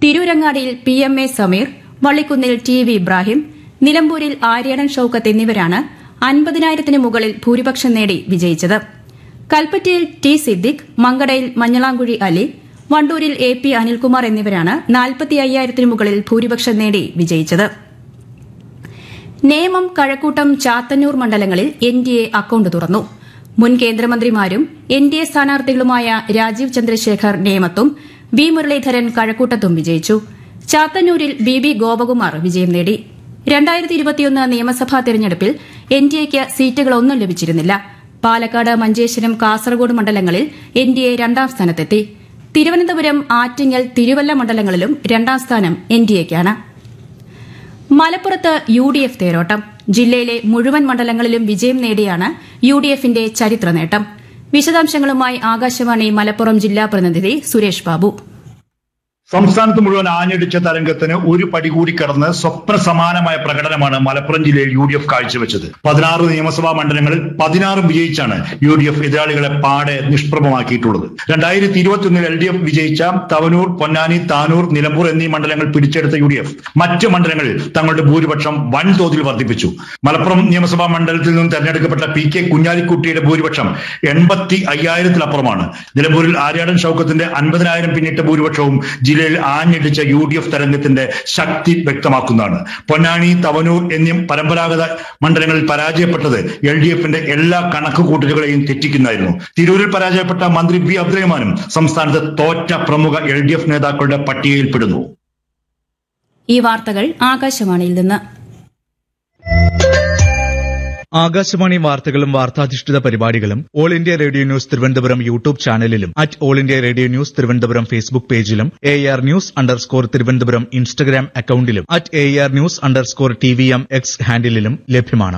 തിരൂരങ്ങാടിയിൽ P M A Sameer വള്ളിക്കുന്നിൽ T V Ibrahim നിലമ്പൂരിൽ ആര്യാടൻ ഷൌക്കത്ത് എന്നിവരാണ് അൻപതിനായിരത്തിന് മുകളിൽ ഭൂരിപക്ഷം നേടി വിജയിച്ചത് കൽപ്പറ്റയിൽ ടി സിദ്ദിഖ് മങ്കടയിൽ മഞ്ഞളാംകുഴി അലി വണ്ടൂരിൽ എ പി അനിൽകുമാർ എന്നിവരാണ് നാൽപ്പത്തി അയ്യായിരത്തിന് മുകളിൽ ഭൂരിപക്ഷം നേടി വിജയിച്ചത് നേമം കഴക്കൂട്ടം ചാത്തന്നൂർ മണ്ഡലങ്ങളിൽ എൻ ഡി എ അക്കൌണ്ട് തുറന്നു മുൻ കേന്ദ്രമന്ത്രിമാരും എൻ ഡി എ സ്ഥാനാർത്ഥികളുമായ രാജീവ് ചന്ദ്രശേഖർ നേമത്തും വി മുരളീധരൻ കഴക്കൂട്ടത്തും വിജയിച്ചു ചാത്തന്നൂരിൽ ബി ബി ഗോപകുമാർ വിജയം നേടി രണ്ടായിരത്തി ഇരുപത്തിയൊന്ന് നിയമസഭാ തെരഞ്ഞെടുപ്പിൽ എൻ ഡി എക്ക് സീറ്റുകളൊന്നും ലഭിച്ചിരുന്നില്ല പാലക്കാട് മഞ്ചേശ്വരം കാസർഗോഡ് മണ്ഡലങ്ങളിൽ എൻ ഡി എ രണ്ടാം സ്ഥാനത്തെത്തി തിരുവനന്തപുരം ആറ്റിങ്ങൽ തിരുവല്ല മണ്ഡലങ്ങളിലും രണ്ടാം സ്ഥാനം എൻ ഡി എക്കാണ് മലപ്പുറത്ത് യു ഡി എഫ് തേരോട്ടം ജില്ലയിലെ മുഴുവൻ മണ്ഡലങ്ങളിലും വിജയം നേടിയാണ് യു ഡി എഫിന്റെ ചരിത്ര നേട്ടം വിശദാംശങ്ങളുമായി ആകാശവാണി മലപ്പുറം ജില്ലാ പ്രതിനിധി സുരേഷ് ബാബു സംസ്ഥാനത്ത് മുഴുവൻ ആഞ്ഞടിച്ച തരംഗത്തിന് ഒരു പടി കൂടി കടന്ന് സ്വപ്ന സമാനമായ പ്രകടനമാണ് മലപ്പുറം ജില്ലയിൽ യു ഡി എഫ് കാഴ്ചവെച്ചത് പതിനാറ് നിയമസഭാ മണ്ഡലങ്ങളിൽ പതിനാറും വിജയിച്ചാണ് യു ഡി എഫ് എതിരാളികളെ പാടെ നിഷ്പ്രഭമാക്കിയിട്ടുള്ളത് രണ്ടായിരത്തി ഇരുപത്തിയൊന്നിൽ എൽ ഡി എഫ് വിജയിച്ച തവനൂർ പൊന്നാനി താനൂർ നിലമ്പൂർ എന്നീ മണ്ഡലങ്ങൾ പിടിച്ചെടുത്ത യു ഡി എഫ് മറ്റ് മണ്ഡലങ്ങളിൽ തങ്ങളുടെ ഭൂരിപക്ഷം വൻതോതിൽ വർദ്ധിപ്പിച്ചു മലപ്പുറം നിയമസഭാ മണ്ഡലത്തിൽ നിന്നും തെരഞ്ഞെടുക്കപ്പെട്ട പി കെ കുഞ്ഞാലിക്കുട്ടിയുടെ ഭൂരിപക്ഷം എൺപത്തി അയ്യായിരത്തിലപ്പുറമാണ് നിലമ്പൂരിൽ ആര്യാടൻ ഷൌക്കത്തിന്റെ അൻപതിനായിരം പിന്നിട്ട ഭൂരിപക്ഷവും ജില്ലയിൽ ആഞ്ഞടിച്ച യു ഡി എഫ് തരംഗത്തിന്റെ ശക്തി വ്യക്തമാക്കുന്നതാണ് പൊന്നാനി തവനൂർ എന്നീ പരമ്പരാഗത മണ്ഡലങ്ങളിൽ പരാജയപ്പെട്ടത് എൽ ഡി എഫിന്റെ എല്ലാ കണക്കുകൂട്ടലുകളെയും തെറ്റിക്കുന്നതായിരുന്നു തിരൂരിൽ പരാജയപ്പെട്ട മന്ത്രി വി അബ്ദുറഹ്മാനും സംസ്ഥാനത്ത് തോറ്റ പ്രമുഖ എൽ ഡി എഫ് നേതാക്കളുടെ പട്ടികയിൽപ്പെടുന്നു ഈ വാർത്തകൾ ആകാശവാണിയിൽ നിന്ന് ആകാശവാണി വാർത്തകളും വാർത്താധിഷ്ഠിത പരിപാടികളും All India Radio News Thiruvananthapuram YouTube ചാനലിലും at All India Radio News Thiruvananthapuram Facebook പേജിലും A R news underscore Thiruvananthapuram Instagram അക്കൌണ്ടിലും at A R news underscore T V M X ഹാൻഡിലും ലഭ്യമാണ്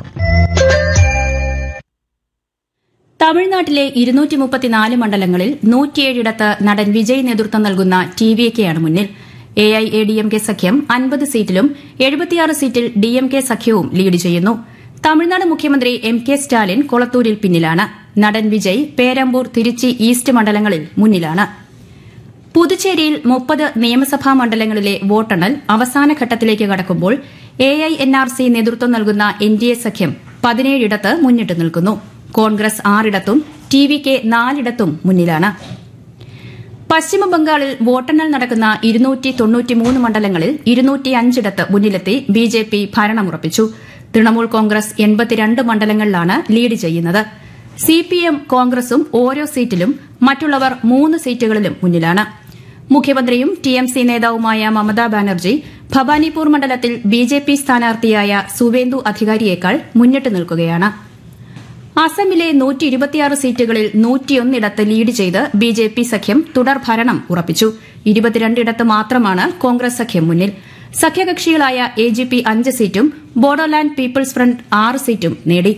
തമിഴ്നാട്ടിലെ ഇരുന്നൂറ്റി മുപ്പത്തിനാല് മണ്ഡലങ്ങളിൽ നൂറ്റിയേഴിടത്ത് നടൻ വിജയ് നേതൃത്വം നൽകുന്ന ടി വി കെയാണ് മുന്നിൽ A I A D M K സഖ്യം അൻപത് സീറ്റിലും എഴുപത്തിയാറ് സീറ്റിൽ ഡി എം കെ സഖ്യവും ലീഡ് ചെയ്യുന്നു തമിഴ്നാട് മുഖ്യമന്ത്രി എം കെ സ്റ്റാലിൻ കൊളത്തൂരിൽ പിന്നിലാണ് നടൻ വിജയ് പേരമ്പൂർ തിരുച്ചി ഈസ്റ്റ് മണ്ഡലങ്ങളിൽ മുന്നിലാണ് പുതുച്ചേരിയിൽ മുപ്പത് നിയമസഭാ മണ്ഡലങ്ങളിലെ വോട്ടെണ്ണൽ അവസാന ഘട്ടത്തിലേക്ക് കടക്കുമ്പോൾ A I N R C നേതൃത്വം നൽകുന്ന എൻ ഡി എ സഖ്യം പതിനേഴിടത്ത് മുന്നിട്ട് നിൽക്കുന്നു കോൺഗ്രസ് ആറിടത്തും ടി വി കെ നാലിടത്തും മുന്നിലാണ് പശ്ചിമബംഗാളിൽ വോട്ടെണ്ണൽ നടക്കുന്ന ഇരുന്നൂറ്റി തൊണ്ണൂറ്റിമൂന്ന് മണ്ഡലങ്ങളിൽ ഇരുന്നൂറ്റി അഞ്ചിടത്ത് മുന്നിലെത്തി ബി ജെ പി ഭരണമുറപ്പിച്ചു തൃണമൂൽ കോൺഗ്രസ് എൺപത്തിരണ്ട് മണ്ഡലങ്ങളിലാണ് ലീഡ് ചെയ്യുന്നത് സിപിഎം കോൺഗ്രസും ഓരോ സീറ്റിലും മറ്റുള്ളവർ മൂന്ന് സീറ്റുകളിലും മുന്നിലാണ് മുഖ്യമന്ത്രിയും ടി എം സി നേതാവുമായ മമതാ ബാനർജി ഭവാനിപൂർ മണ്ഡലത്തിൽ ബി ജെ പി സ്ഥാനാർത്ഥിയായ സുവേന്ദു അധികാരിയേക്കാൾ മുന്നിട്ട് നിൽക്കുകയാണ് അസമിലെ നൂറ്റി ഇരുപത്തിയാറ് സീറ്റുകളിൽ നൂറ്റിയൊന്നിടത്ത് ലീഡ് ചെയ്ത് ബി ജെ പി സഖ്യം തുടർ ഭരണം ഉറപ്പിച്ചു ഇരുപത്തിരണ്ടിടത്ത് മാത്രമാണ് കോൺഗ്രസ് സഖ്യം മുന്നിൽ സഖ്യകക്ഷികളായ എ ജി പി അഞ്ച് സീറ്റും ബോഡോലാൻഡ് പീപ്പിൾസ് ഫ്രണ്ട് ആറ് സീറ്റും നേടി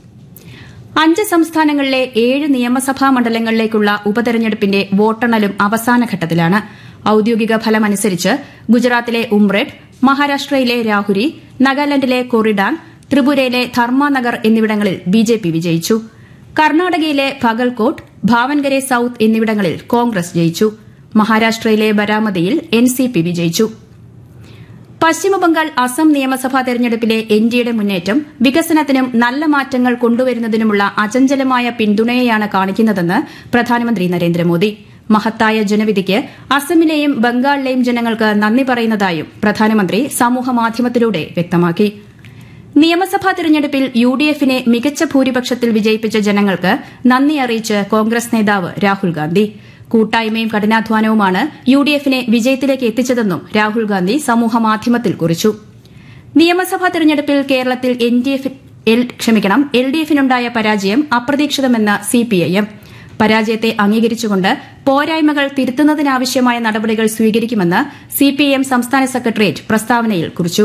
അഞ്ച് സംസ്ഥാനങ്ങളിലെ ഏഴ് നിയമസഭാ മണ്ഡലങ്ങളിലേക്കുള്ള ഉപതെരഞ്ഞെടുപ്പിന്റെ വോട്ടെണ്ണലും അവസാന ഘട്ടത്തിലാണ് ഔദ്യോഗിക ഫലമനുസരിച്ച് ഗുജറാത്തിലെ ഉംറെഡ് മഹാരാഷ്ട്രയിലെ രാഹുരി നാഗാലാൻഡിലെ കൊറിഡാങ് ത്രിപുരയിലെ ധർമാനഗർ എന്നിവിടങ്ങളിൽ ബി ജെ പി വിജയിച്ചു കർണാടകയിലെ ഭഗൽകോട്ട് ഭാവൻഗരെ സൌത്ത് എന്നിവിടങ്ങളിൽ കോൺഗ്രസ് ജയിച്ചു മഹാരാഷ്ട്രയിലെ ബരാമതിയിൽ എൻ സി പി വിജയിച്ചു പശ്ചിമബംഗാൾ അസം നിയമസഭാ തെരഞ്ഞെടുപ്പിലെ എൻ ഡിയുടെ മുന്നേറ്റം വികസനത്തിനും നല്ല മാറ്റങ്ങൾ കൊണ്ടുവരുന്നതിനുമുള്ള അചഞ്ചലമായ പിന്തുണയെയാണ് കാണിക്കുന്നതെന്ന് പ്രധാനമന്ത്രി നരേന്ദ്രമോദി മഹത്തായ ജനവിധിക്ക് അസമിലെയും ബംഗാളിലെയും ജനങ്ങൾക്ക് നന്ദി പറയുന്നതായും പ്രധാനമന്ത്രി സമൂഹമാധ്യമത്തിലൂടെ വ്യക്തമാക്കി നിയമസഭാ തെരഞ്ഞെടുപ്പിൽ യു ഡി എഫിനെ മികച്ച ഭൂരിപക്ഷത്തിൽ വിജയിപ്പിച്ച ജനങ്ങൾക്ക് നന്ദി അറിയിച്ച് കോൺഗ്രസ് നേതാവ് രാഹുൽ ഗാന്ധി കൂട്ടായ്മയും കഠിനാധ്വാനവുമാണ് യു ഡി എഫിനെ വിജയത്തിലേക്ക് എത്തിച്ചതെന്നും രാഹുൽ ഗാന്ധി സമൂഹമാധ്യമത്തിൽ കുറിച്ചു നിയമസഭാ തെരഞ്ഞെടുപ്പിൽ കേരളത്തിൽ എൻ ഡി എഫ് ക്ഷമിക്കണം എൽ ഡി എഫിനുണ്ടായ പരാജയം അപ്രതീക്ഷിതമെന്ന് സിപിഐഎം പരാജയത്തെ അംഗീകരിച്ചുകൊണ്ട് പോരായ്മകൾ തിരുത്തുന്നതിനാവശ്യമായ നടപടികൾ സ്വീകരിക്കുമെന്ന് സിപിഐഎം സംസ്ഥാന സെക്രട്ടേറിയറ്റ് പ്രസ്താവനയിൽ കുറിച്ചു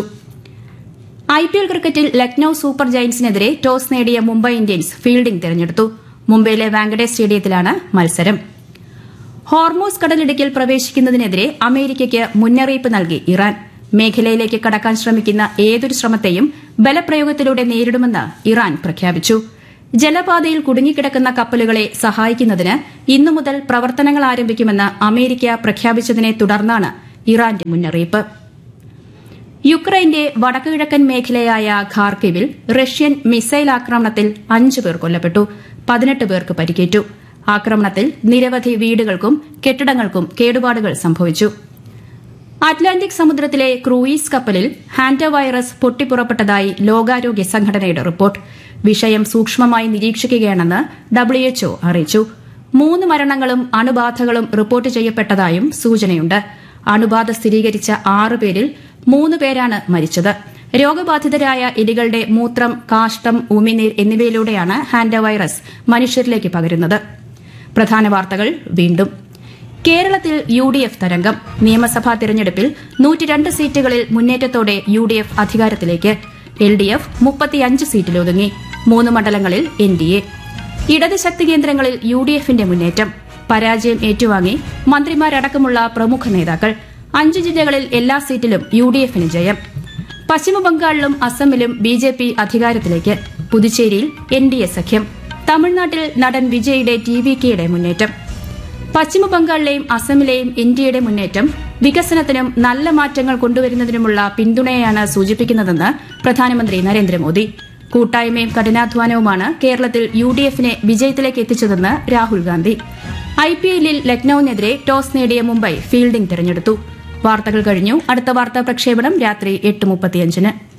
ഐപിഎൽ ക്രിക്കറ്റിൽ ലക്നൌ സൂപ്പർ ജയന്റ്സിനെതിരെ ടോസ് നേടിയ മുംബൈ ഇന്ത്യൻസ് ഫീൽഡിംഗ് തെരഞ്ഞെടുത്തു മുംബൈയിലെ വാങ്കഡേ സ്റ്റേഡിയത്തിലാണ് മത്സരം ഹോർമോസ് കടലിടുക്കിൽ പ്രവേശിക്കുന്നതിനെതിരെ അമേരിക്കയ്ക്ക് മുന്നറിയിപ്പ് നൽകി ഇറാൻ മേഖലയിലേക്ക് കടക്കാൻ ശ്രമിക്കുന്ന ഏതൊരു ശ്രമത്തെയും ബലപ്രയോഗത്തിലൂടെ നേരിടുമെന്ന് ഇറാൻ പ്രഖ്യാപിച്ചു ജലപാതയിൽ കുടുങ്ങിക്കിടക്കുന്ന കപ്പലുകളെ സഹായിക്കുന്നതിന് ഇന്നു മുതൽ പ്രവർത്തനങ്ങൾ ആരംഭിക്കുമെന്ന് അമേരിക്ക പ്രഖ്യാപിച്ചതിനെ തുടർന്നാണ് ഇറാന്റെ മുന്നറിയിപ്പ് യുക്രൈന്റെ വടക്കുകിഴക്കൻ മേഖലയായ ഖാർക്കിവിൽ റഷ്യൻ മിസൈൽ ആക്രമണത്തിൽ അഞ്ചു പേർ കൊല്ലപ്പെട്ടു പതിനെട്ട് പേർക്ക് പരിക്കേറ്റു ആക്രമണത്തിൽ നിരവധി വീടുകൾക്കും കെട്ടിടങ്ങൾക്കും കേടുപാടുകൾ സംഭവിച്ചു അറ്റ്ലാന്റിക് സമുദ്രത്തിലെ ക്രൂയിസ് കപ്പലിൽ ഹാൻഡ വൈറസ് പൊട്ടിപ്പുറപ്പെട്ടതായി ലോകാരോഗ്യ സംഘടനയുടെ റിപ്പോർട്ട് വിഷയം സൂക്ഷ്മമായി നിരീക്ഷിക്കുകയാണെന്ന് ഡബ്ല്യുഎച്ച്ഒ അറിയിച്ചു മൂന്ന് മരണങ്ങളും അണുബാധകളും റിപ്പോർട്ട് ചെയ്യപ്പെട്ടതായും സൂചനയുണ്ട് അണുബാധ സ്ഥിരീകരിച്ച ആറ് പേരിൽ മൂന്ന് പേരാണ് മരിച്ചത് രോഗബാധിതരായ എലികളുടെ മൂത്രം കാഷ്ടം ഉമിനീർ എന്നിവയിലൂടെയാണ് ഹാൻഡ വൈറസ് മനുഷ്യരിലേക്ക് പകരുന്നത് പ്രധാന വാർത്തകൾ വീണ്ടും കേരളത്തിൽ യു ഡി എഫ് തരംഗം നിയമസഭാ തിരഞ്ഞെടുപ്പിൽ നൂറ്റിരണ്ട് സീറ്റുകളിൽ മുന്നേറ്റത്തോടെ യു ഡി എഫ് അധികാരത്തിലേക്ക് എൽ ഡി എഫ് മുപ്പത്തിയഞ്ച് സീറ്റിലൊതുങ്ങി മൂന്ന് മണ്ഡലങ്ങളിൽ എൻ ഡി എ ഇടത് ശക്തി കേന്ദ്രങ്ങളിൽ യു ഡി എഫിന്റെ മുന്നേറ്റം പരാജയം ഏറ്റുവാങ്ങി മന്ത്രിമാരടക്കമുള്ള പ്രമുഖ നേതാക്കൾ അഞ്ച് ജില്ലകളിൽ എല്ലാ സീറ്റിലും യു ഡി എഫിന് ജയം പശ്ചിമബംഗാളിലും അസമിലും ബി ജെ പി അധികാരത്തിലേക്ക് പുതുച്ചേരിയിൽ എൻ ഡി എ സഖ്യം തമിഴ്നാട്ടിൽ നടൻ വിജയുടെ ടി വി കെയുടെ മുന്നേറ്റം പശ്ചിമബംഗാളിലെയും അസമിലെയും ഇന്ത്യയുടെ മുന്നേറ്റം വികസനത്തിനും നല്ല മാറ്റങ്ങൾ കൊണ്ടുവരുന്നതിനുമുള്ള പിന്തുണയെയാണ് സൂചിപ്പിക്കുന്നതെന്ന് പ്രധാനമന്ത്രി നരേന്ദ്രമോദി കൂട്ടായ്മയും കഠിനാധ്വാനവുമാണ് കേരളത്തിൽ യു ഡി എഫിനെ വിജയത്തിലേക്ക് എത്തിച്ചതെന്ന് രാഹുൽ ഗാന്ധി ഐ പി എല്ലിൽ ലക്നൌവിനെതിരെ ടോസ് നേടിയ മുംബൈ ഫീൽഡിംഗ് തെരഞ്ഞെടുത്തു വാർത്തകൾ കഴിഞ്ഞു അടുത്ത വാർത്താ പ്രക്ഷേപണം രാത്രി എട്ട് മുപ്പത്തിയഞ്ചിന്